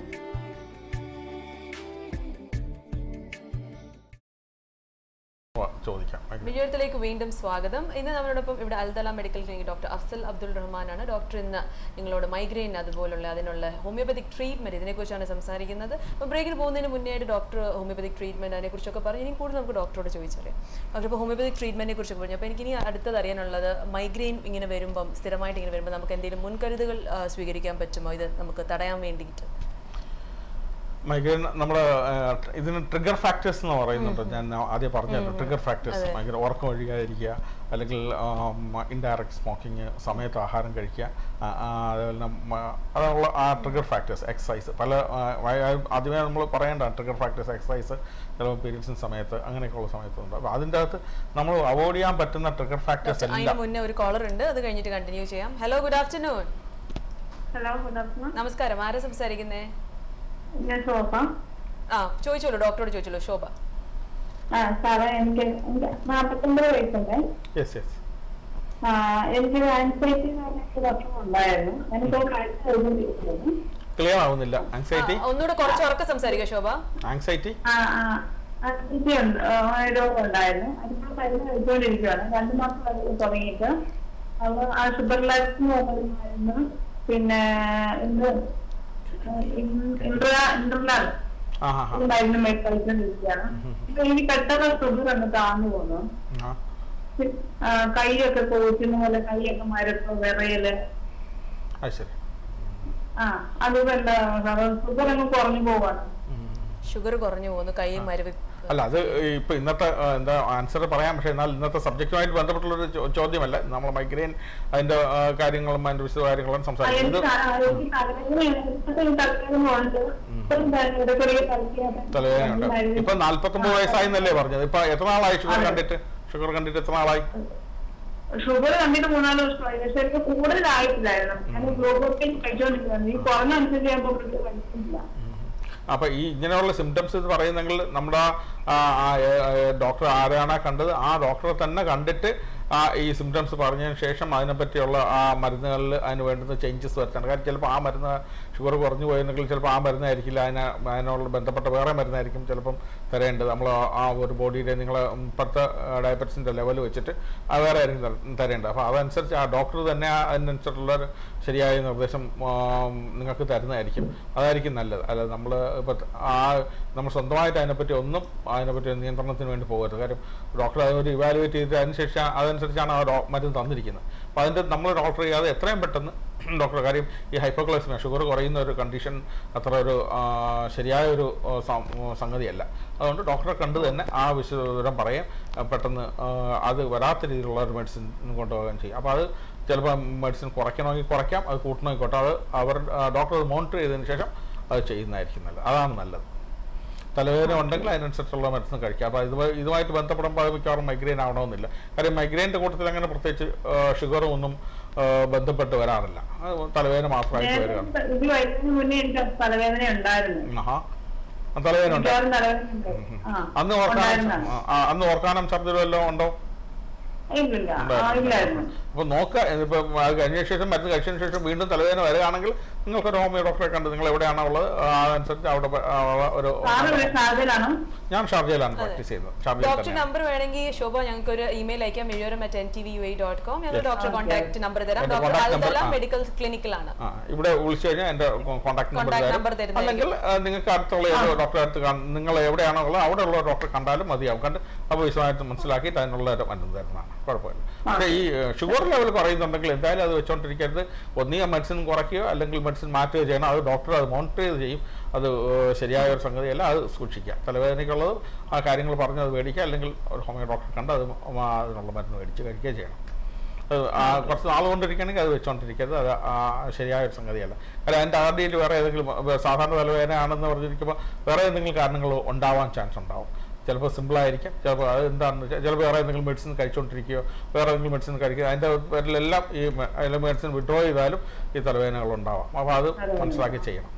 ചോദിക്കാം വിജയത്തിലേക്ക് വീണ്ടും സ്വാഗതം ഇന്ന് നമ്മളോടൊപ്പം ഇവിടെ അൽതല medical clinic doctor Afsal Abdul റഹ്മാനാണ് ഡോക്ടർ ഇന്ന് നിങ്ങളോട് മൈഗ്രെയിൻ അതുപോലുള്ള അതിനുള്ള ഹോമിയോപ്പതിക് ട്രീറ്റ്മെന്റ് ഇതിനെക്കുറിച്ചാണ് സംസാരിക്കുന്നത് അപ്പോൾ ബ്രേക്കിന് പോകുന്നതിന് മുന്നേ ആയിട്ട് ഡോക്ടർ ഹോമിയോപ്പതിക് ട്രീറ്റ്മെന്റ് അതിനെക്കുറിച്ചൊക്കെ പറഞ്ഞു ഇനി കൂടുതൽ നമുക്ക് ഡോക്ടറോട് ചോദിച്ചറിയാം ഡോക്ടർ ഇപ്പോൾ ഹോമിയോപ്പതിക് ട്രീറ്റ്മെന്റിനെ കുറിച്ചൊക്കെ പറഞ്ഞു അപ്പോൾ എനിക്ക് ഇനി അടുത്തത് അറിയാനുള്ളത് മൈഗ്രെയിൻ ഇങ്ങനെ വരുമ്പം സ്ഥിരമായിട്ട് ഇങ്ങനെ വരുമ്പോൾ നമുക്ക് എന്തെങ്കിലും മുൻകരുതുകൾ ആ, സ്വീകരിക്കാൻ പറ്റുമോ ഇത് നമുക്ക് തടയാൻ വേണ്ടിയിട്ട് മൈഗ്രെയിൻ നമ്മുടെ ഇതിന് ട്രിഗർ ഫാക്ടേഴ്സ് എന്ന് പറയുന്നുണ്ട് ഞാൻ ആദ്യം പറഞ്ഞല്ലോ ട്രിഗർ ഫാക്ടേഴ്സ് ഭയങ്കര ഉറക്കം ഒഴിയാതിരിക്കുക അല്ലെങ്കിൽ ഇൻഡയറക്റ്റ് സ്മോക്കിങ് സമയത്ത് ആഹാരം കഴിക്കുക ആ, ആ, അതുപോലെ തന്നെ മ- അതുള്ള ആ ട്രിഗർ ഫാക്ടേഴ്സ് എക്സസൈസ് പല ആ, വയ- ആദ്യമേ നമ്മൾ പറയേണ്ട ട്രിഗർ ഫാക്ടേഴ്സ് എക്സസൈസ് ചിലപ്പോൾ പീരീഡ്സിന് സമയത്ത് അങ്ങനെയൊക്കെയുള്ള സമയത്തുണ്ട് അപ്പോൾ അതിൻ്റെ അകത്ത് നമ്മൾ അവോയ്ഡ് ചെയ്യാൻ പറ്റുന്ന ട്രിഗർ ഫാക്ടേഴ്സ് അതിന് എല്ലാം മുന്നേ ഒരു കോളർ ഉണ്ട് അത് കഴിഞ്ഞിട്ട് കണ്ടിന്യൂ ചെയ്യാം hello good afternoon hello good afternoon നമസ്കാരം ആരാ സംസാരിക്കുന്നേ ഞാൻ ശോഭ ആ ചോദിച്ചോളൂ ഡോക്ടറോട് ചോദിച്ചോളൂ ശോഭ ആ സാറേ എനിക്ക് എനിക്ക് നാൽപ്പത്തൊമ്പത് വയസ്സുണ്ട് യെസ് യെസ് ആ, എനിക്ക് ആൻസൈറ്റി എന്ന് പറഞ്ഞ പ്രശ്നം ഉണ്ടായിരുന്നു ഞാനിപ്പോൾ കാഴ്ച എഴുതിയിരിക്കുന്നു ക്ലിയർ ആവുന്നില്ല ആങ്സൈറ്റി ആ, ഒന്നുകൂടെ കുറച്ച് ഉറക്കെ സംസാരിക്കുക ശോഭ ആങ്സൈറ്റി ആ ആ ആൻസൈറ്റി ഉണ്ട് ആ, രോഗം ഉണ്ടായിരുന്നു അതിപ്പോൾ മരുന്ന് കഴിച്ചുകൊണ്ടിരിക്കുകയാണ് രണ്ടു മാസം ആയി തുടങ്ങിയിട്ട് അപ്പോൾ ആ ഷുഗർ ലാക്സ് മരുന്ന് പിന്നെ എന്ത് ഇൻട്രാ ഇൻട്രലാൽ ആ ഹാ ഹാ ഒരു മരുന്ന് മേടിച്ച് കഴിച്ചുകൊണ്ടിരിക്കുകയാണ് ഇപ്പൊ എനിക്ക് പെട്ടെന്ന് ഷുഗർ അങ്ങ് താന്നു പോകുന്നു ആ ആ, കൈയൊക്കെ കോച്ചുന്ന പോലെ കൈയൊക്കെ മരത്തോ വിറയല് അത് ശരി ആ അതിപ്പോ എന്താ ഷുഗർ അങ്ങ് കുറഞ്ഞു പോവാണ് ഷുഗർ കുറഞ്ഞു പോകുന്നു കൈ മരവി അല്ല അത് ഇപ്പൊ ഇന്നത്തെ ആ, എന്താ ആൻസർ പറയാം പക്ഷേ എന്നാൽ ഇന്നത്തെ സബ്ജക്റ്റുമായിട്ട് ബന്ധപ്പെട്ടുള്ളൊരു ചോ- ചോദ്യമല്ല നമ്മൾ മൈഗ്രെയിൻ അതിന്റെ ആ, കാര്യങ്ങളും അതിന്റെ വിശദ കാര്യങ്ങളും സംസാരിക്കും ഇത് എനിക്ക് തലവേദന തലവേദന ഉണ്ട് ഇപ്പോഴും ഇടയ്ക്കിടയ്ക്ക് തലവേദനയുണ്ട് ഇപ്പൊ നാല്പത്തൊമ്പത് വയസ്സായി എന്നല്ലേ പറഞ്ഞത് ഇപ്പൊ എത്ര നാളായി ഷുഗർ കണ്ടിട്ട് ഷുഗർ കണ്ടിട്ട് എത്ര നാളായി ഷുഗർ കണ്ടിട്ട് മൂന്നാല് ദിവസമായി പക്ഷെ എനിക്ക് കൂടുതലായിട്ടില്ലായിരുന്നു ഞാൻ ഗ്ലൂക്കോസ് കഴിച്ചോണ്ടിരിക്കുന്നു ഈ കുറഞ്ഞ അനുസരിച്ച് ഞാൻ ഇപ്പോൾ കഴിക്കുന്നില്ല അപ്പൊ ഈ ഇങ്ങനെയുള്ള സിംറ്റംസ് എന്ന് പറയുന്നെങ്കിൽ നമ്മുടെ ഡോക്ടർ ആരാണ് കണ്ടത് ആ ഡോക്ടറെ തന്നെ കണ്ടിട്ട് ആ ഈ സിംറ്റംസ് പറഞ്ഞതിന് ശേഷം അതിനെപ്പറ്റിയുള്ള ആ മരുന്നുകളിൽ അതിന് വേണ്ടുന്ന ചേഞ്ചസ് വരുത്തണം കാരണം ചിലപ്പോൾ ആ മരുന്ന് ഷുഗർ കുറഞ്ഞു പോയെങ്കിൽ ചിലപ്പോൾ ആ മരുന്നായിരിക്കില്ല അതിന് അതിനോട് ബന്ധപ്പെട്ട വേറെ മരുന്നായിരിക്കും ചിലപ്പം തരേണ്ടത് നമ്മൾ ആ ഒരു ബോഡിയുടെ നിങ്ങളെ ഇപ്പോഴത്തെ ഡയബറ്റീസിൻ്റെ ലെവൽ വെച്ചിട്ട് അത് വേറെ ആയിരിക്കും തര- തരേണ്ടത് അപ്പോൾ അതനുസരിച്ച് ആ ഡോക്ടർ തന്നെ ആ അതിനനുസരിച്ചുള്ള ഒരു ശരിയായ നിർദ്ദേശം ആ, നിങ്ങൾക്ക് തരുന്നതായിരിക്കും അതായിരിക്കും നല്ലത് അല്ല നമ്മൾ ഇപ്പോൾ ആ നമ്മൾ സ്വന്തമായിട്ട് അതിനെപ്പറ്റി ഒന്നും അതിനെപ്പറ്റി ഒരു നിയന്ത്രണത്തിന് വേണ്ടി പോകരുത് കാര്യം ഡോക്ടർ അതൊരു ഇവാലുവേറ്റ് ചെയ്തിട്ട് അതിനുശേഷം അതനുസരിച്ചാണ് ആ ഡോ- മരുന്ന് തന്നിരിക്കുന്നത് അപ്പോൾ അതിൻ്റെ നമ്മൾ ഡോക്ടർ ചെയ്യാതെ എത്രയും പെട്ടെന്ന് ഡോക്ടർ കാര്യം ഈ ഹൈപ്പോക്ലൈസിമ ഷുഗർ കുറയുന്ന ഒരു കണ്ടീഷൻ അത്ര ഒരു ആ, ശരിയായ ഒരു ആ, സം- സംഗതിയല്ല അതുകൊണ്ട് ഡോക്ടറെ കണ്ട് തന്നെ ആ വിവരം പറയും ആ, പെട്ടെന്ന് ആ, അത് വരാത്ത രീതിയിലുള്ള ഒരു മെഡിസിൻ കൊണ്ടുപോകാൻ ചെയ്യും അപ്പോൾ അത് ചിലപ്പോൾ മെഡിസിൻ കുറയ്ക്കണമെങ്കിൽ കുറയ്ക്കാം അത് കൂട്ടണമെങ്കിൽ കൂട്ടാം അത് അവർ ഡോക്ടർ അത് മോണിറ്റർ ചെയ്തതിന് ശേഷം അത് ചെയ്യുന്നതായിരിക്കും നല്ലത് അതാണ് നല്ലത് തലവേദന ഉണ്ടെങ്കിൽ അതിനനുസരിച്ചുള്ള മെഡിസിൻ കഴിക്കാം അപ്പോൾ ഇത് ഇതുമായിട്ട് ബന്ധപ്പെടുമ്പോൾ അത് മിക്കവാറും മൈഗ്രെയിൻ ആവണമെന്നില്ല കാര്യം മൈഗ്രെയിൻ്റെ കൂട്ടത്തിൽ അങ്ങനെ പ്രത്യേകിച്ച് ഷുഗറും ഒന്നും ആ, ബന്ധപ്പെട്ട് വരാറില്ല അത് തലവേദന മാത്രമായിട്ട് വരികയാണ് നേരത്തെ ഇത് വരുന്നതിന് മുന്നേ എനിക്ക് തലവേദന ഉണ്ടായിരുന്നു ആഹാ ആ, തലവേദന ഉണ്ട് മിക്കവാറും തലവേദന ഉണ്ട് ആ അന്ന് ഓർക്കാനം ഉണ്ടായിരുന്നതാണ്. ആ, ആ, അന്ന് ഓർക്കാനം ഛർദ്ദി വല്ലതും ഉണ്ടോ ഇല്ലില്ല ആ, ഇല്ലായിരുന്നു അപ്പൊ നോക്കുക ഇപ്പൊ അത് കഴിഞ്ഞ ശേഷം മരുന്ന് കഴിച്ചതിന് ശേഷം വീണ്ടും തലവേദന വരികയാണെങ്കിൽ നിങ്ങൾക്ക് ഒരു ഹോമിയോ ഡോക്ടറെ കണ്ട് നിങ്ങൾ എവിടെയാണോ ഉള്ളത് ആ, അതനുസരിച്ച് അവിടെ പ- ആ, ഒരു സാറ് ഇവിടെ ഷാർജയിലാണോ ഞാൻ ഷാർജയിലാണ് പ്രാക്ടീസ് ചെയ്യുന്നത് ഷാർജയിൽ ഡോക്ടർ തന്നെയാണ് നമ്പർ വേണമെങ്കിൽ ശോഭ ഞങ്ങൾക്ക് ഒരു ഇമെയിൽ അയക്കാം മിഴോരം at N T V U I dot com ഞങ്ങൾ Yes. ഡോക്ടർ കോൺടാക്ട് നമ്പർ തരാം എന്റെ ഡോക്ടർ contact number, അൽതല ആ. മെഡിക്കൽ ക്ലിനിക്കിലാണ് ആ ഇവിടെ വിളിച്ചു കഴിഞ്ഞാൽ എന്റെ കോൺടാക്ട് നമ്പർ Contact തരും number തരുന്നതായിരിക്കും. അല്ലെങ്കിൽ ആ, നിങ്ങൾക്ക് അടുത്തുള്ള ഏത് ഡോക്ടറെ അടുത്ത് കാണ്- നിങ്ങൾ എവിടെയാണോ ഉള്ളത് അവിടെ ഉള്ള ഡോക്ടറെ കണ്ടാലും മതിയാവും കണ്ട് അപ്പോൾ വിശദമായിട്ട് മനസ്സിലാക്കിയിട്ട് അതിനുള്ള ഒരു മരുന്ന് തരുന്നതാണ് കുഴപ്പമില്ല പക്ഷേ ഈ ഷുഗർ ലെവൽ കുറയുന്നുണ്ടെങ്കിൽ എന്തായാലും അത് വെച്ചോണ്ടിരിക്കരുത് ഒന്നീ മെഡിസിൻ കുറയ്ക്കുകയോ അല്ലെങ്കിൽ മെഡിസിൻ മാറ്റുകയോ ചെയ്യണം അത് ഡോക്ടർ അത് മോണിറ്റർ ചെയ്ത് ചെയ്യും അത് ഏഹ്, ശരിയായ ഒരു സംഗതിയല്ല അത് സൂക്ഷിക്കുക തലവേദനയ്ക്കുള്ളത് ആ കാര്യങ്ങൾ പറഞ്ഞ് അത് മേടിക്കുക അല്ലെങ്കിൽ ഒരു ഹോമിയോ ഡോക്ടറെ കണ്ട് അത് മ- അതിനുള്ള മരുന്ന് മേടിച്ച് കഴിക്കുകയോ ചെയ്യണം അത് ആ കുറച്ച് നാൾ കൊണ്ടിരിക്കുകയാണെങ്കിൽ അത് വെച്ചോണ്ടിരിക്കരുത് അത് ആ ശരിയായ ഒരു സംഗതിയല്ല കാര്യം അതിൻ്റെ ആദ്യയിൽ വേറെ ഏതെങ്കിലും വേ- സാധാരണ തലവേദന ആണെന്ന് പറഞ്ഞിരിക്കുമ്പോൾ വേറെ എന്തെങ്കിലും കാരണങ്ങൾ ഉണ്ടാവാൻ ചാൻസ് ഉണ്ടാവും ചിലപ്പോൾ സിമ്പിളായിരിക്കും ചിലപ്പോൾ അത് എന്താണെന്ന് വെച്ചാൽ ചിലപ്പോൾ വേറെ എന്തെങ്കിലും മെഡിസിൻ കഴിച്ചുകൊണ്ടിരിക്കുകയോ വേറെ എന്തെങ്കിലും മെഡിസിൻ കഴിക്കുക അതിൻ്റെ പേരിലെല്ലാം ഈ മെ- അതിലെ മെഡിസിൻ വിഡ്രോ ചെയ്താലും ഈ തലവേദനകൾ ഉണ്ടാവാം അപ്പോൾ അത് മനസ്സിലാക്കി ചെയ്യണം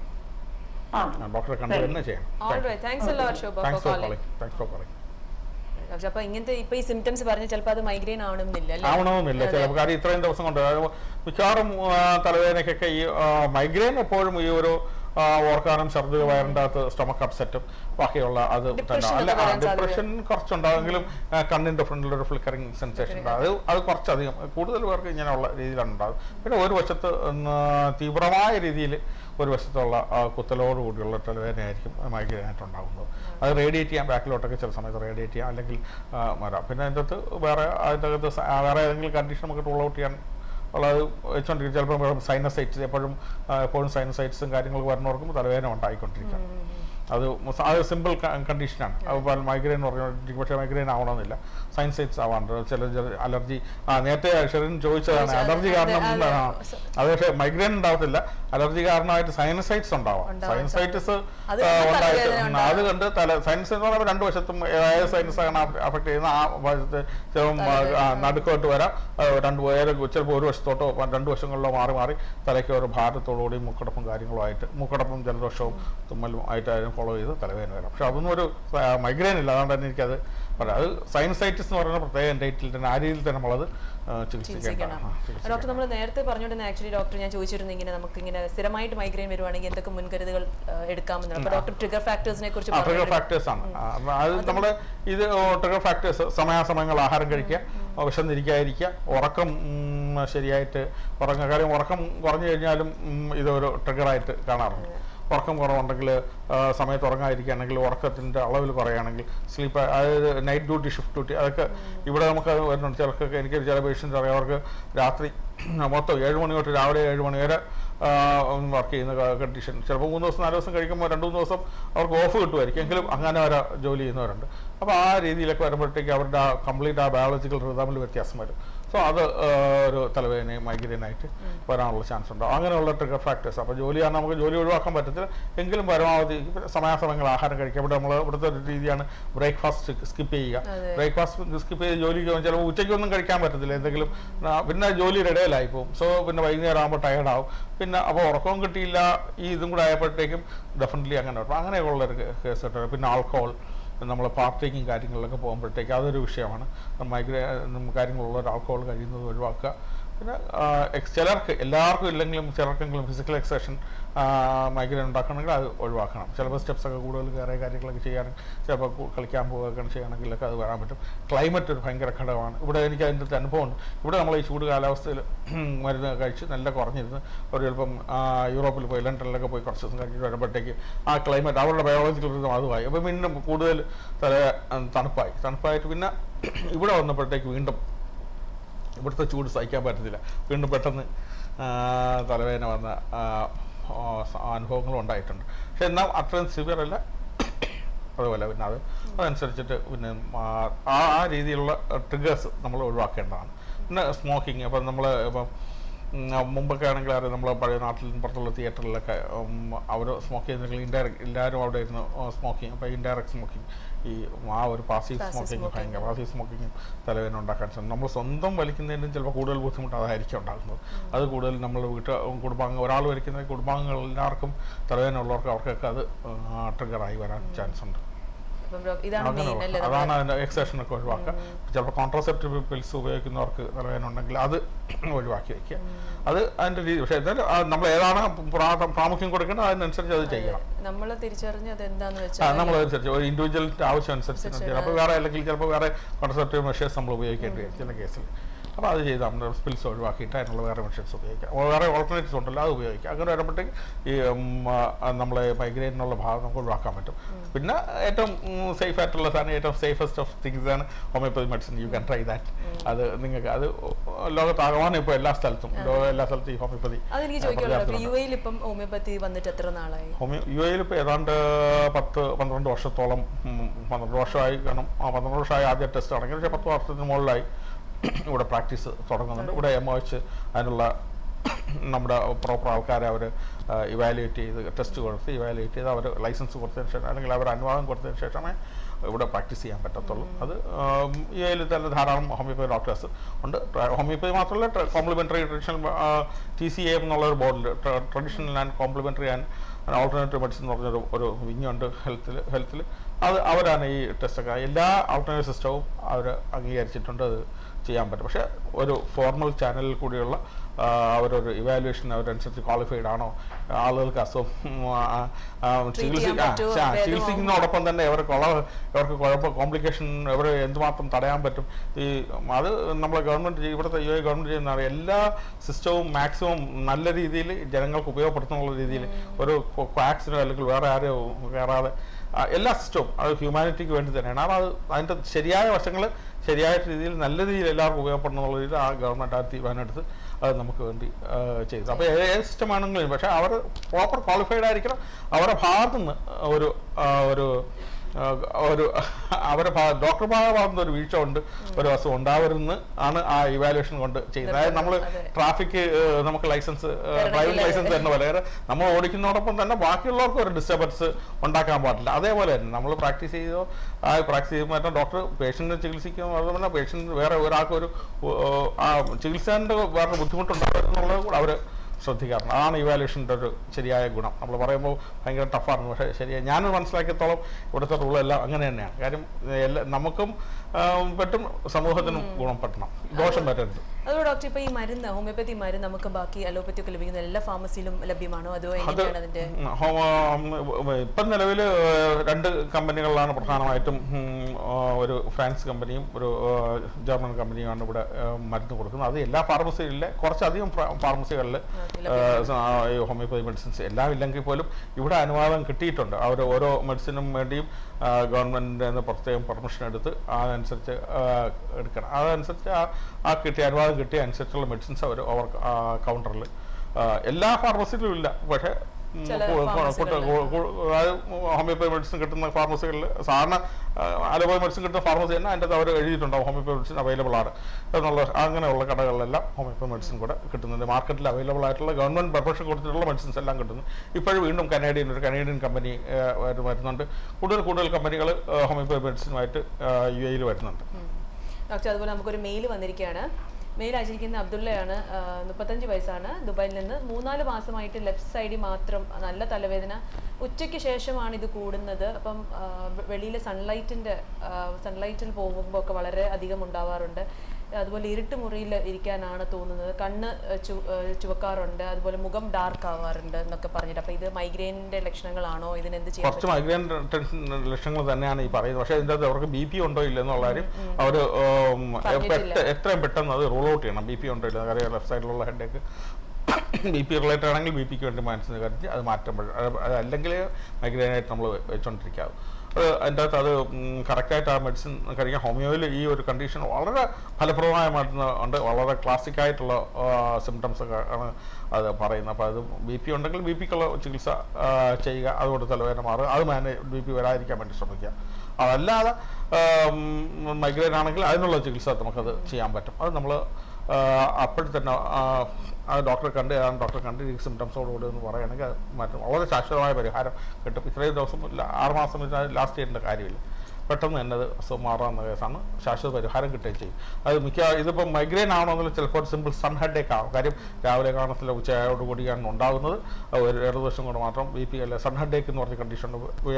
ആ ഡോക്ടറെ കണ്ട് തന്നെ ചെയ്യണം All right. Thanks a lot, Shobha, for thanks for calling. Calling thanks for calling പക്ഷെ അപ്പൊ ഇങ്ങനത്തെ ഇപ്പൊ ഈ സിംറ്റംസ് പറഞ്ഞ് ചിലപ്പോൾ അത് മൈഗ്രെയിൻ ആവണമെന്നില്ല അല്ലേ ആവണമെന്നില്ല ചിലപ്പോൾ കാര്യം ഇത്രയും ദിവസം കൊണ്ട് അതായത് മിക്കവാറും ആ, തലവേദനയ്ക്കൊക്കെ ഈ മൈഗ്രെയിൻ എപ്പോഴും ഈ ഒരു ആ, ഓർക്കാനും ഛർദി വയറിൻ്റെ അകത്ത് സ്റ്റൊമക്ക് അപ്സെറ്റും ബാക്കിയുള്ള അത് തന്നെ Depression അല്ല ഒക്കെ വരാൻ ഡിപ്രഷൻ കുറച്ചുണ്ടാകുമെങ്കിലും ആ, കണ്ണിന്റെ ഫ്രണ്ടിൽ ഒരു ഫ്ലിക്കറിങ് സെൻസേഷൻ ഉണ്ടാകും അത് അത് കുറച്ചധികം കൂടുതൽ പേർക്ക് ഇങ്ങനെയുള്ള രീതിയിലാണ് ഉണ്ടാകും പിന്നെ ഒരു വശത്ത് ഉം, തീവ്രമായ രീതിയിൽ ഒരു വശത്തുള്ള ആ, കുത്തലോട് കൂടിയുള്ള തലവേദനയായിരിക്കും മൈഗ്രെയിൻ ആയിട്ട് ഉണ്ടാകുന്നത് അത് റേഡിയേറ്റ് ചെയ്യാൻ ബാക്കിലോട്ടൊക്കെ ചില സമയത്ത് റേഡിയേറ്റ് ചെയ്യാം അല്ലെങ്കിൽ ആ, വരാം പിന്നെ അതിൻ്റെ അകത്ത് വേറെ അതിൻ്റെ അകത്ത് സ- ആ, വേറെ ഏതെങ്കിലും കണ്ടീഷൻ നമുക്ക് റൂൾ ഔട്ട് ചെയ്യാൻ ഉള്ളത് വെച്ചുകൊണ്ടിരിക്കും ചിലപ്പോൾ സൈനസൈറ്റ്സ് എപ്പോഴും ആ, എപ്പോഴും സൈനസൈറ്റ്സും കാര്യങ്ങളൊക്കെ വരുന്നവർക്കും തലവേദന ഉണ്ടായിക്കൊണ്ടിരിക്കാം അത് മൊസ- അത് സിമ്പിൾ കണ്ടീഷനാണ് അപ്പോൾ മൈഗ്രെയിൻ എന്ന് പറഞ്ഞാൽ പക്ഷേ മൈഗ്രെയിൻ ആവണമെന്നില്ല സൈൻസൈറ്റ്സ് ആവാണ്ട് ചില അലർജി ആ നേരത്തെ ഷെറിൻ ചോദിച്ചതാണ് ചോദിച്ചത് അലർജി അതെ, കാരണം അതെ. ആ, അത് പക്ഷേ മൈഗ്രെയിൻ ഉണ്ടാവത്തില്ല അലർജി കാരണമായിട്ട് സൈനസൈറ്റ്സ് ഉണ്ടാവാം ഉണ്ടാവാൻ സൈനസൈറ്റിസ് അത് കാരണം ഉണ്ടായിട്ട് തലവേദന ഉം, അത് കണ്ട് തല സൈനസ് എന്ന് പറയുമ്പോൾ രണ്ട് വശത്തും ഏതായ സൈനസ് ആണ് അഫക്ട് ചെയ്യുന്ന ആ വശത്ത് ചിലപ്പം ആ, നടുക്കോട്ട് വരാം ആ, രണ്ട് പേര് ചിലപ്പോൾ ഒരു വശത്തോട്ടോ രണ്ട് വശങ്ങളിലോ മാറി മാറി തലയ്ക്ക് ഒരു ഭാരത്തോടുകൂടി മൂക്കടപ്പും കാര്യങ്ങളുമായിട്ട് മൂക്കടപ്പും ജലദോഷവും തുമ്മലും ആയിട്ട് അതിനെ ഫോളോ ചെയ്ത് തലവേദന വരാം പക്ഷെ അതൊന്നും ഒരു മൈഗ്രെയിൻ ഇല്ല അതുകൊണ്ട് തന്നെ എനിക്കത് പറയാം അത് സൈനസൈറ്റിസ് എന്ന് പറയുന്ന പ്രത്യേക എൻഡൈറ്റിൽ തന്നെ ആ രീതിയിൽ തന്നെ നമ്മളത് ആ, ചികിത്സിക്കേണ്ട ചികിത്സിക്കണം ആ, ചികിത്സിക്കണം. ഡോക്ടർ നമ്മൾ നേരത്തെ പറഞ്ഞുകൊണ്ടിരുന്ന ആക്ച്വലി ഡോക്ടർ ഞാൻ ചോദിച്ചിരുന്നു ഇങ്ങനെ നമുക്ക് ഇങ്ങനെ സ്ഥിരമായിട്ട് മൈഗ്രെയിൻ വരുവാണെങ്കിൽ എന്തൊക്കെ മുൻകരുതലുകൾ എടുക്കാമെന്നുള്ളത് അപ്പൊ ഡോക്ടർ ട്രിഗർ ഫാക്ടേഴ്സിനെ കുറിച്ച് ട്രിഗർ പറഞ്ഞു ഫാക്ടേഴ്സ് ആണ് ആ, അപ്പൊ അത് നമ്മൾ ഇത് ട്രിഗർ ഫാക്ടേഴ്സ് സമയാസമയങ്ങൾ ആഹാരം കഴിക്കുക വിശന്നിരിക്കാതിരിക്കുക ഉറക്കം ഉം, ശരിയായിട്ട് ഉറങ്ങുക കാര്യം ഉറക്കം കുറഞ്ഞു കഴിഞ്ഞാലും ഉം, ഇതൊരു ട്രിഗറായിട്ട് കാണാറുണ്ട് ഉറക്കം കുറവുണ്ടെങ്കിൽ സമയത്ത് ഉറങ്ങാതിരിക്കുകയാണെങ്കിൽ ഉറക്കത്തിൻ്റെ അളവിൽ കുറയുകയാണെങ്കിൽ സ്ലീപ്പ് അതായത് നൈറ്റ് ഡ്യൂട്ടി ഷിഫ്റ്റ് ഡ്യൂട്ടി അതൊക്കെ ഇവിടെ നമുക്ക് അത് വരുന്നുണ്ട് ചിലർക്കൊക്കെ എനിക്ക് ചില പേഷ്യൻസ് അറിയാം അവർക്ക് രാത്രി മൊത്തം ഏഴ് മണി തൊട്ട് രാവിലെ ഏഴ് മണി വരെ വർക്ക് ചെയ്യുന്ന കണ്ടീഷൻ ചിലപ്പോൾ മൂന്ന് ദിവസം നാല് ദിവസം കഴിക്കുമ്പോൾ രണ്ട് മൂന്ന് ദിവസം അവർക്ക് ഓഫ് കിട്ടുമായിരിക്കും എങ്കിലും അങ്ങനെ വരെ ജോലി ചെയ്യുന്നവരുണ്ട് അപ്പോൾ ആ രീതിയിലൊക്കെ വരുമ്പോഴത്തേക്ക് അവരുടെ ആ കംപ്ലീറ്റ് ആ ബയോളജിക്കൽ റിതമിൽ വ്യത്യാസം വരും സോ അത് ആ, ഒരു തലവേദനയും മൈഗ്രെയിൻ ആയിട്ട് വരാനുള്ള ചാൻസ് ഉണ്ട് അങ്ങനെയുള്ള ട്രിഗർ ഫാക്ടേഴ്സ് അപ്പോൾ ജോലിയാണ് നമുക്ക് ജോലി ഒഴിവാക്കാൻ പറ്റത്തില്ല എങ്കിലും പരമാവധി സമയാസമയങ്ങൾ ആഹാരം കഴിക്കുക ഇവിടെ നമ്മൾ ഇവിടുത്തെ ഒരു രീതിയാണ് ബ്രേക്ക്ഫാസ്റ്റ് സ്കിപ്പ് ചെയ്യുക അതെ. ബ്രേക്ക്ഫാസ്റ്റ് സ്കിപ്പ് ചെയ്ത് ജോലിക്ക് പോകുമ്പോൾ ചിലപ്പോൾ ഉച്ചയ്ക്കൊന്നും കഴിക്കാൻ പറ്റത്തില്ല എന്തെങ്കിലും ആ, പിന്നെ ജോലിയുടെ ഇടയിലായി പോകും സോ പിന്നെ വൈകുന്നേരം ആകുമ്പോൾ ടയർഡാവും പിന്നെ അപ്പോൾ ഉറക്കവും കിട്ടിയില്ല ഈ ഇതും കൂടെ ആയപ്പോഴത്തേക്കും ഡെഫിനറ്റ്ലി അങ്ങനെ വരും അങ്ങനെയുള്ള ഒരു കേസ് കേട്ടോ പിന്നെ ആൽക്കഹോൾ നമ്മൾ പാർട്ടിക്കും കാര്യങ്ങളിലൊക്കെ പോകുമ്പോഴത്തേക്ക് അതൊരു വിഷയമാണ് മൈഗ്രേ കാര്യങ്ങളുള്ള ഒരു ആൽക്കഹോൾ കഴിയുന്നത് ഒഴിവാക്കുക പിന്നെ ആ, എക്സ് ചിലർക്ക് എല്ലാവർക്കും ഇല്ലെങ്കിലും ചിലർക്കെങ്കിലും ഫിസിക്കൽ എക്സേഷൻ മൈഗ്രൈൻ ഉണ്ടാക്കണമെങ്കിൽ അത് ഒഴിവാക്കണം ചിലപ്പോൾ സ്റ്റെപ്സ് ഒക്കെ കൂടുതൽ കയറിയ കാര്യങ്ങളൊക്കെ ചെയ്യാനും ചിലപ്പോൾ കു- കളിക്കാൻ പോവുകയൊക്കെ ചെയ്യണമെങ്കിലൊക്കെ അത് വരാൻ പറ്റും ക്ലൈമറ്റ് ഒരു ഭയങ്കര ഘടകമാണ് ഇവിടെ എനിക്ക് അതിൻ്റെ അടുത്ത് അനുഭവമുണ്ട് ഇവിടെ നമ്മൾ ഈ ചൂട് കാലാവസ്ഥയിൽ മരുന്ന് കഴിച്ച് നല്ല കുറഞ്ഞിരുന്ന് ഒരു ചിലപ്പം ആ, യൂറോപ്പിൽ പോയി ലണ്ടനിലൊക്കെ പോയി കുറച്ച് ദിവസം കഴിഞ്ഞിട്ട് വരുമ്പോഴത്തേക്ക് ആ ക്ലൈമറ്റ് അവരുടെ ബയോളജിക്കൽ റിതം അതുമായി അപ്പോൾ വീണ്ടും കൂടുതൽ തല ഉം, തണുപ്പായി തണുപ്പായിട്ട് പിന്നെ ഇവിടെ വന്നപ്പോഴത്തേക്ക് വീണ്ടും ഇവിടുത്തെ ചൂട് സഹിക്കാൻ പറ്റത്തില്ല വീണ്ടും പെട്ടെന്ന് ആ, തലവേദന വന്ന ആ, ആ, സ- അനുഭവങ്ങളും ഉണ്ടായിട്ടുണ്ട് പക്ഷെ എന്നാൽ അത്രയും സിവിയർ അല്ല അതുപോലെ പിന്നെ അത് അതനുസരിച്ചിട്ട് പിന്നെ മാ- ആ ആ രീതിയിലുള്ള ട്രിഗേഴ്സ് നമ്മൾ ഒഴിവാക്കേണ്ടതാണ് പിന്നെ സ്മോക്കിങ് അപ്പം നമ്മൾ ഇപ്പം ഉം, മുമ്പൊക്കെ ആണെങ്കിൽ അറിയാം നമ്മൾ പഴയ നാട്ടിൽ പുറത്തുള്ള തിയേറ്ററിലൊക്കെ അവർ സ്മോക്ക് ചെയ്യുന്നെങ്കിൽ ഇൻഡയറക്റ്റ് എല്ലാവരും അവിടെ ഇരുന്ന് സ്മോക്കിങ് അപ്പോൾ ഇൻഡയറക്റ്റ് സ്മോക്കിങ് ഈ ആ ഒരു പാസീവ് Passive സ്മോക്കിങ് smoking. ഭയങ്കര പാസീവ് സ്മോക്കിങ് തലവേദന ഉണ്ടാക്കാൻ ശ്രമിക്കും നമ്മൾ സ്വന്തം വലിക്കുന്നതിനും ചിലപ്പോൾ കൂടുതൽ ബുദ്ധിമുട്ട് അതായിരിക്കും ഉണ്ടാകുന്നത് അത് കൂടുതൽ നമ്മൾ വീട്ട് കുടുംബാംഗം ഒരാൾ വലിക്കുന്ന കുടുംബാംഗങ്ങൾ എല്ലാവർക്കും തലവേദന ഉള്ളവർക്ക് അവർക്കൊക്കെ അത് ട്രിഗറായി വരാൻ ചാൻസ് ഉണ്ട് അപ്പം ഡോക്ടർ ഇതാണ് അങ്ങനെ മെയിൻ അല്ലേ അതാണ് നമ്മള് അതിൻ്റെ എക്സേഷൻ ഒക്കെ ഒഴിവാക്കുക ചിലപ്പോൾ കോൺട്രസെപ്റ്റീവ് പിൽസ് ഉപയോഗിക്കുന്നവർക്ക് തലവേദന ഉണ്ടെങ്കിൽ അത് ഒഴിവാക്കി വയ്ക്കുക അത് അതിൻ്റെ രീതി പക്ഷേ എന്തായാലും ആ നമ്മൾ ഏതാണ് പ്രാ- പ്രാമുഖ്യം കൊടുക്കേണ്ടത് അതിനനുസരിച്ച് അത് ചെയ്യണം നമ്മൾ തിരിച്ചറിഞ്ഞ് അത് എന്താന്ന് ആ വെച്ചാൽ നമ്മൾ അനുസരിച്ച് ഒരു ഇൻഡിവിജ്വലിൻ്റെ ആവശ്യം അനുസരിച്ച് ചിലപ്പോൾ വേറെ അല്ലെങ്കിൽ ചിലപ്പോൾ വേറെ കോൺട്രസെപ്റ്റീവ് മെഷേഴ്സ് നമ്മൾ ഉപയോഗിക്കേണ്ടി വരും ചില കേസിൽ അപ്പോൾ അത് ചെയ്താൽ നമ്മൾ സ്പിൽസ് ഒഴിവാക്കിയിട്ട് അതിനുള്ള വേറെ മെഷേഴ്സ് ഉപയോഗിക്കാം ഓ, വേറെ ഓൾട്ടർനേറ്റീവ്സ് ഉണ്ടല്ലോ അത് ഉപയോഗിക്കാം അങ്ങനെ വരുമ്പോഴത്തേക്ക് ഈ ഉം, ആ, നമ്മളെ മൈഗ്രെയിനുള്ള ഭാഗം നമുക്ക് ഒഴിവാക്കാൻ പറ്റും പിന്നെ ഏറ്റവും സേഫ് ആയിട്ടുള്ള സാധനം ഏറ്റവും സേഫസ്റ്റ് ഓഫ് തിങ്സ് ആണ് homoeopathy medicine you can try that അത് നിങ്ങൾക്ക് അത് ലോകത്താകമാനം ഇപ്പോൾ എല്ലാ സ്ഥലത്തും ലോക എല്ലാ സ്ഥലത്തും ഈ ഹോമിയോപ്പതി അതെനിക്ക് ചോദിക്കാനുള്ളത് ഡോക്ടർ യു എയിൽ ഇപ്പം ഹോമിയോപ്പതി വന്നിട്ട് എത്ര നാളായി ഹോമിയോ യു എയിൽ ഇപ്പോൾ ഏതാണ്ട് പത്ത് പന്ത്രണ്ട് വർഷത്തോളം ഉം, പന്ത്രണ്ട് വർഷമായി കാരണം ആ പന്ത്രണ്ട് വർഷമായി ആദ്യ ടെസ്റ്റ് ആണെങ്കിൽ പക്ഷേ പത്ത് വർഷത്തിന് മുകളിലായി ഇവിടെ പ്രാക്ടീസ് തുടങ്ങുന്നുണ്ട് ഇവിടെ എം എച്ച് അതിനുള്ള നമ്മുടെ പ്രോപ്പർ ആൾക്കാരെ അവർ ഇവാലുവേറ്റ് ചെയ്ത് ടെസ്റ്റ് കൊടുത്ത് ഇവാലുവേറ്റ് ചെയ്ത് അവർ ലൈസൻസ് കൊടുത്തതിന് ശേഷം അല്ലെങ്കിൽ അവർ അനുവാദം കൊടുത്തതിന് ശേഷമേ ഇവിടെ പ്രാക്ടീസ് ചെയ്യാൻ പറ്റത്തുള്ളൂ അത് യു എയിൽ തന്നെ ധാരാളം ഹോമിയോപ്പതി ഡോക്ടേഴ്സ് ഉണ്ട് ട്ര- ഹോമിയോപ്പതി മാത്രമല്ല complementary traditional T C A എന്നുള്ളൊരു ബോർഡിൽ traditional and complementary and alternative medicine എന്ന് പറഞ്ഞൊരു ഒരു വിങ്ങുണ്ട് ഹെൽത്തിൽ ഹെൽത്തിൽ അത് അവരാണ് ഈ ടെസ്റ്റൊക്കെ എല്ലാ ആൾട്ടർനേറ്റീവ് സിസ്റ്റവും അവർ അംഗീകരിച്ചിട്ടുണ്ട് അത് ചെയ്യാൻ പറ്റും പക്ഷേ ഒരു ഫോർമൽ ചാനലിൽ കൂടിയുള്ള ആ, അവരൊരു ഇവാലുവേഷൻ അവരനുസരിച്ച് ക്വാളിഫൈഡ് ആണോ ആളുകൾക്ക് അസുഖം ഉം, ആ, ആ, ചികിത്സ ചെയ്യാൻ ആ, പറ്റുമോ? ആ, ഭേദമാകുമോ? ചികിത്സിക്കുന്നതോടൊപ്പം തന്നെ ഇവർക്ക് കുള ഇവർക്ക് കുഴപ്പം കോംപ്ലിക്കേഷൻ ഇവർ എന്തുമാത്രം തടയാൻ പറ്റും ഈ അത് നമ്മളെ ഗവൺമെന്റ് ഇവിടുത്തെ യു എ ഗവൺമെന്റ് ചെയ്യുന്നതാണ് എല്ലാ സിസ്റ്റവും മാക്സിമം നല്ല രീതിയിൽ ജനങ്ങൾക്ക് ഉപയോഗപ്പെടുത്തുന്ന രീതിയിൽ ഒരു ക്വാക്സിനോ അല്ലെങ്കിൽ വേറെ ആരെയോ കയറാതെ ആ, എല്ലാ സിസ്റ്റവും അത് ഹ്യൂമാനിറ്റിക്ക് വേണ്ടി തന്നെയാണ് അപ്പോൾ അത് അതിൻ്റെ ശരിയായ വശങ്ങൾ ശരിയായ രീതിയിൽ നല്ല രീതിയിൽ എല്ലാവർക്കും ഉപയോഗപ്പെടണം എന്നുള്ള രീതിയിൽ ആ ഗവൺമെൻറ് ആ തീരുമാനം എടുത്ത് അത് നമുക്ക് വേണ്ടി ആ, ചെയ്തു അപ്പോൾ ഏത് സിസ്റ്റം ആണെങ്കിലും പക്ഷേ അവർ പ്രോപ്പർ ക്വാളിഫൈഡ് ആയിരിക്കണം അവരുടെ ഭാഗത്തുനിന്ന് ഒരു ആ, ഒരു ആ, ഒരു അവരുടെ ഡോക്ടർമാരുടെ ഭാഗത്തുനിന്ന് ഒരു വീഴ്ച കൊണ്ട് ഒരു അസുഖം ഉണ്ടാവരുന്ന് ആണ് ആ ഇവാലുവേഷൻ കൊണ്ട് ചെയ്യുന്നത് അതായത് നമ്മൾ അതെ. ട്രാഫിക് നമുക്ക് ലൈസൻസ് തരണമെങ്കിൽ ഡ്രൈവിംഗ് ലൈസൻസ് തരുന്ന പോലെ അതായത് നമ്മൾ ഓടിക്കുന്നതോടൊപ്പം തന്നെ ബാക്കിയുള്ളവർക്ക് ഒരു ഡിസ്റ്റർബൻസ് ഉണ്ടാക്കാൻ പാടില്ല അതേപോലെ തന്നെ നമ്മൾ പ്രാക്ടീസ് ചെയ്തോ ആ പ്രാക്ടീസ് ചെയ്യുമ്പോൾ ഡോക്ടർ പേഷ്യന്റിനെ ചികിത്സിക്കും അതുപോലെ പേഷ്യന്റ് വേറെ ഒരാൾക്ക് ഒരു ഏർ, ആ ചികിത്സേൻ്റെ വേറെ ബുദ്ധിമുട്ടുണ്ടാകുന്നുള്ളത് കൂടെ അവർ ശ്രദ്ധിക്കാറുണ്ട് അതാണ് ഇവാലുവേഷൻ്റെ ഒരു ശരിയായ ഗുണം നമ്മൾ പറയുമ്പോൾ ഭയങ്കര ടഫാണ് പക്ഷേ ശരിയായി ഞാൻ മനസ്സിലാക്കിയത്തോളം ഇവിടുത്തെ റൂളെല്ലാം അങ്ങനെ തന്നെയാണ് കാര്യം എല്ലാ നമുക്കും ആ, പറ്റും സമൂഹത്തിനും ഗുണം പറ്റണം ദോഷം പറ്റരുത് അതുകൊണ്ട് ഡോക്ടർ ഇപ്പൊ ഈ മരുന്ന് ഹോമിയോപ്പതി മരുന്ന് നമുക്ക് ബാക്കി അലോപ്പതി ഒക്കെ ലഭിക്കുന്ന എല്ലാ ഫാർമസിയിലും ലഭ്യമാണോ അതോ അത് എങ്ങനെയാണ് അതിന്റെ ഉം, ഹോ- ഉം, ഇപ്പം നിലവിൽ രണ്ട് കമ്പനികളിലാണ് പ്രധാനമായിട്ടും ഉം, ആ, ഒരു ഫ്രാൻസ് കമ്പനിയും ഒരു ആ, ജർമ്മൻ കമ്പനിയുമാണ് ഇവിടെ ആ, മരുന്ന് കൊടുക്കുന്നത് അത് എല്ലാ ഫാർമസികളിലെ കുറച്ചധികം ഫാ- ഫാർമസികളിൽ ഈ ഹോമിയോപ്പതി മെഡിസിൻസ് എല്ലാം ഇല്ലെങ്കിൽ പോലും ഇവിടെ അനുവാദം കിട്ടിയിട്ടുണ്ട് അവർ ഓരോ മെഡിസിനും വേണ്ടിയും ഗവൺമെൻറ്റിൻ്റെ നിന്ന് പ്രത്യേകം പെർമിഷൻ എടുത്ത് അതനുസരിച്ച് ആ, എടുക്കണം അതനുസരിച്ച് ആ ആ കിട്ടിയ അനുവാദം കിട്ടിയ അനുസരിച്ചുള്ള മെഡിസിൻസ് അവർ ഓവർ കൗണ്ടറിൽ എല്ലാ ഫാർമസിയിലും ഇല്ല പക്ഷേ ഉം, ചില കു- കു- pharmacy-കളിൽ. കു- കു- അതായത് ഹോമിയോപ്പതി മെഡിസിൻ കിട്ടുന്ന ഫാർമസികളിൽ സാധാരണ അലോപ്പതി മെഡിസിൻ കിട്ടുന്ന ഫാർമസി തന്നെ അതിൻ്റെ അവർ എഴുതിയിട്ടുണ്ടാവും ഹോമിയോപ്പതി മെഡിസിൻ അവൈലബിൾ ആണ് എന്നുള്ള അങ്ങനെയുള്ള കടകളിലെല്ലാം ഹോമിയോപ്പതി മെഡിസിൻ കൂടെ കിട്ടുന്നുണ്ട് മാർക്കറ്റിൽ അവൈലബിൾ ആയിട്ടുള്ള ഗവൺമെൻറ് പെർമിഷൻ കൊടുത്തിട്ടുള്ള മെഡിസിൻസ് എല്ലാം കിട്ടുന്നു ഇപ്പോഴും വീണ്ടും കനേഡിയൻ ഒരു കനേഡിയൻ കമ്പനി വരുന്നുണ്ട് കൂടുതൽ കൂടുതൽ കമ്പനികൾ ഹോമിയോപ്പതി മെഡിസിനുമായിട്ട് യു എയിൽ വരുന്നുണ്ട് ഡോക്ടർ അതുപോലെ നമുക്കൊരു മെയിൽ വന്നിരിക്കുകയാണ് മെയിൽ അയച്ചിരിക്കുന്ന അബ്ദുള്ളയാണ് ആ, മുപ്പത്തഞ്ച് വയസ്സാണ് ദുബായിൽ നിന്ന് മൂന്നാല് മാസമായിട്ട് ലെഫ്റ്റ് സൈഡിൽ മാത്രം നല്ല തലവേദന ഉച്ചയ്ക്ക് ശേഷമാണ് ഇത് കൂടുന്നത് അപ്പം ആ, വെ- വെളിയിലെ സൺലൈറ്റിൻ്റെ സൺലൈറ്റിൽ പോകുമ്പോൾ ഒക്കെ വളരെ അധികം ഉണ്ടാവാറുണ്ട് അതുപോലെ ഇരുട്ട് മുറിയിൽ ഇരിക്കാനാണ് തോന്നുന്നത് കണ്ണ് ആ, ചു- ആ, ചുവക്കാറുണ്ട് അതുപോലെ മുഖം ഡാർക്ക് ആവാറുണ്ട് എന്നൊക്കെ പറഞ്ഞിട്ട് അപ്പം ഇത് മൈഗ്രെയിനിൻ്റെ ലക്ഷണങ്ങളാണോ ഇതിന് എന്ത് ചെയ്യാൻ കുറച്ച് മൈഗ്രെയിൻ ടെൻഷൻ ലക്ഷണങ്ങൾ തന്നെയാണ് ഈ പറയുന്നത് പക്ഷേ ഇതിൻ്റെ അകത്ത് അവർക്ക് ബി പി ഉണ്ടോ ഇല്ല എന്നുള്ള കാര്യം അവർ പറഞ്ഞിട്ടില്ല. എത്രയും പെട്ടെന്ന് അത് റൂൾ ഔട്ട് ചെയ്യണം ബി പി ഉണ്ടോ ഇല്ല കാര്യം ലെഫ്റ്റ് സൈഡിലുള്ള ഹെഡേക്ക് ബി പി റിലേറ്റഡ് ആണെങ്കിൽ ബി പിക്ക് വേണ്ടി മനസ്സിന് കരുതി അത് മാറ്റം വഴി- അത് അല്ലെങ്കിൽ മൈഗ്രെയിനായിട്ട് നമ്മൾ വെച്ചുകൊണ്ടിരിക്കാവും അത് അതിൻ്റെ അകത്ത് അത് കറക്റ്റായിട്ട് ആ മെഡിസിൻ കഴിക്കാൻ ഹോമിയോയിൽ ഈ ഒരു കണ്ടീഷൻ വളരെ ഫലപ്രദമായ മരുന്ന് ഉണ്ട് വളരെ ക്ലാസിക് ആയിട്ടുള്ള സിംറ്റംസ് ഒക്കെ ആണ് അത് പറയുന്നത് അപ്പോൾ അത് ബി പി ഉണ്ടെങ്കിൽ ബി പിക്കുള്ള ചികിത്സ ആ, ചെയ്യുക അതുകൊണ്ട് തലവേദന മാറുക അത് മാനേജ് ബി പി വരാതിരിക്കാൻ വേണ്ടി ശ്രമിക്കുക അതല്ലാതെ മൈഗ്രെയിൻ ആണെങ്കിൽ അതിനുള്ള ചികിത്സ നമുക്കത് ചെയ്യാൻ പറ്റും അത് നമ്മൾ അപ്പോൾ തന്നെ ആ, ആ ഡോക്ടറെ കണ്ട് ആ ഡോക്ടറെ കണ്ട് ഈ സിംറ്റംസോടുകൂടി എന്ന് പറയുകയാണെങ്കിൽ അത് മാറ്റും വളരെ ശാശ്വതമായ പരിഹാരം കിട്ടും ഇത്രയും ദിവസം ഇല്ല ആറ് മാസം ലാസ്റ്റ് ചെയ്യേണ്ട കാര്യമില്ല പെട്ടെന്ന് തന്നെ അത് അസുഖം മാറാവുന്ന കേസാണ് ശാശ്വത പരിഹാരം കിട്ടുകയും ചെയ്യും അത് മിക്ക ഇതിപ്പോൾ മൈഗ്രെയിൻ ആണോന്നില്ല ചിലപ്പോൾ സിമ്പിൾ സൺ ഹെഡേക്ക് ആവും കാര്യം രാവിലെ കാണത്തില്ല ഉച്ചയോട് കൂടിയാണ് ഉണ്ടാകുന്നത് അത് ഒരു ഏഴ് ദിവസം കൊണ്ട് മാത്രം ബി പി അല്ല സൺ ഹെഡേക്ക് എന്ന് പറഞ്ഞ കണ്ടീഷൻ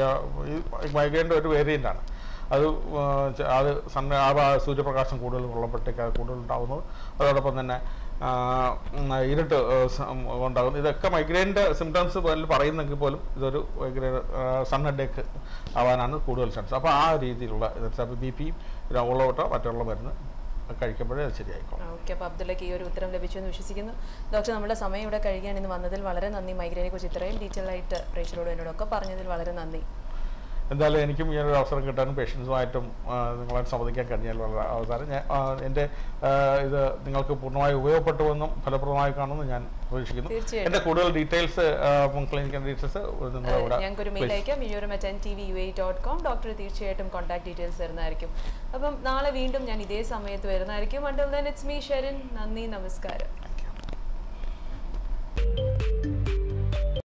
ഈ മൈഗ്രെയിൻ്റെ ഒരു വേരിയൻ്റ് ആണ് അത് ആ, ച- അത് സൺ ആ ഭാ- സൂര്യപ്രകാശം കൂടുതൽ കൊള്ളപ്പെട്ടേക്ക് അത് കൂടുതൽ ഉണ്ടാകുന്നത് അതോടൊപ്പം തന്നെ ആ, ഉം, ഇരുട്ട് ആ, സ- ഉം, ഉണ്ടാകുന്നു ഇതൊക്കെ മൈഗ്രെയിൻ്റെ സിംറ്റംസ് പറയുന്നെങ്കിൽ പോലും ഇതൊരു മൈഗ്രെയിൻ സൺ ഹെഡേക്ക് ആവാനാണ് കൂടുതൽ ചാൻസ് അപ്പോൾ ആ രീതിയിലുള്ള അപ്പോൾ ബി പിയും ഉള്ളവട്ടോ മറ്റുള്ള മരുന്ന് കഴിക്കുമ്പോഴേ അത് ശരിയായിക്കോളും ഓക്കെ അപ്പോൾ അബ്ദുള്ളക്ക് ഈ ഒരു ഉത്തരം ലഭിച്ചു എന്ന് വിശ്വസിക്കുന്നു ഡോക്ടർ നമ്മുടെ സമയം ഇവിടെ കഴിയുകയാണ് ഇന്ന് വന്നതിൽ വളരെ നന്ദി മൈഗ്രൈനെ കുറിച്ച് ഇത്രയും ഡീറ്റെയിൽ ആയിട്ട് പ്രേക്ഷകരോട് എന്നോടൊക്കെ പറഞ്ഞതിൽ വളരെ നന്ദി എന്തായാലും എനിക്കും ഈ ഒരു അവസരം കിട്ടാനും പേഷ്യൻസുമായിട്ടും നിങ്ങളായിട്ട് സംവദിക്കാൻ കഴിഞ്ഞാൽ വളരെ അവസാനം ഞാൻ ആ, എൻ്റെ ആ, ഇത് നിങ്ങൾക്ക് പൂർണ്ണമായി ഉപയോഗപ്പെട്ടുവെന്നും ഫലപ്രദമായി കാണുമെന്ന് ഞാൻ പ്രതീക്ഷിക്കുന്നു തീർച്ചയായിട്ടും. എൻ്റെ കൂടുതൽ ഡീറ്റെയിൽസ് ക്ലിനിക്കൽ ഡീറ്റെയിൽസ് നിങ്ങളിവിടെ ഞങ്ങൾക്ക് ഒരു മെയിൽ അയക്കാം വിജയോരം at N T V U A dot com doctor തീർച്ചയായിട്ടും കോൺടാക്ട് ഡീറ്റെയിൽസ് തരുന്നതായിരിക്കും അപ്പം നാളെ വീണ്ടും ഞാൻ ഇതേ സമയത്ത് വരുന്നതായിരിക്കും until then it's me Sherin നന്ദി നമസ്കാരം